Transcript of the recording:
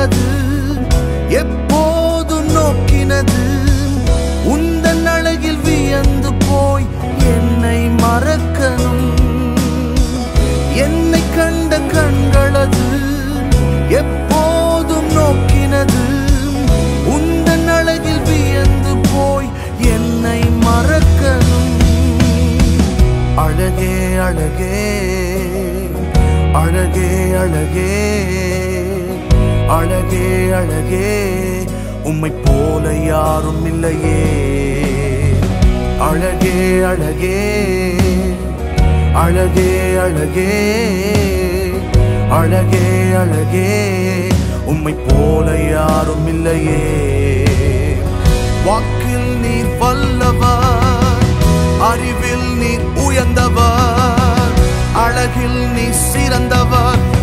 கண்களது எப்போதும் நோக்கினது உந்தன் அழகில் வியந்து போய் என்னை மறக்கணும் என்னை கண்ட கண்களது எப்போதும் நோக்கினது உந்தன் அழகில் வியந்து போய் என்னை மறக்கணும் அழகே அழகே அழகே அழகே அழகே அழகே உம்மை போல யாரும் இல்லையே அழகே அழகே அழகே அழகே அழகே அழகே உம்மை போல யாரும் இல்லையே வாக்கில் நீர் வல்லவர் அறிவில் நீர் உயர்ந்தவர் அழகில் நீ சிறந்தவர்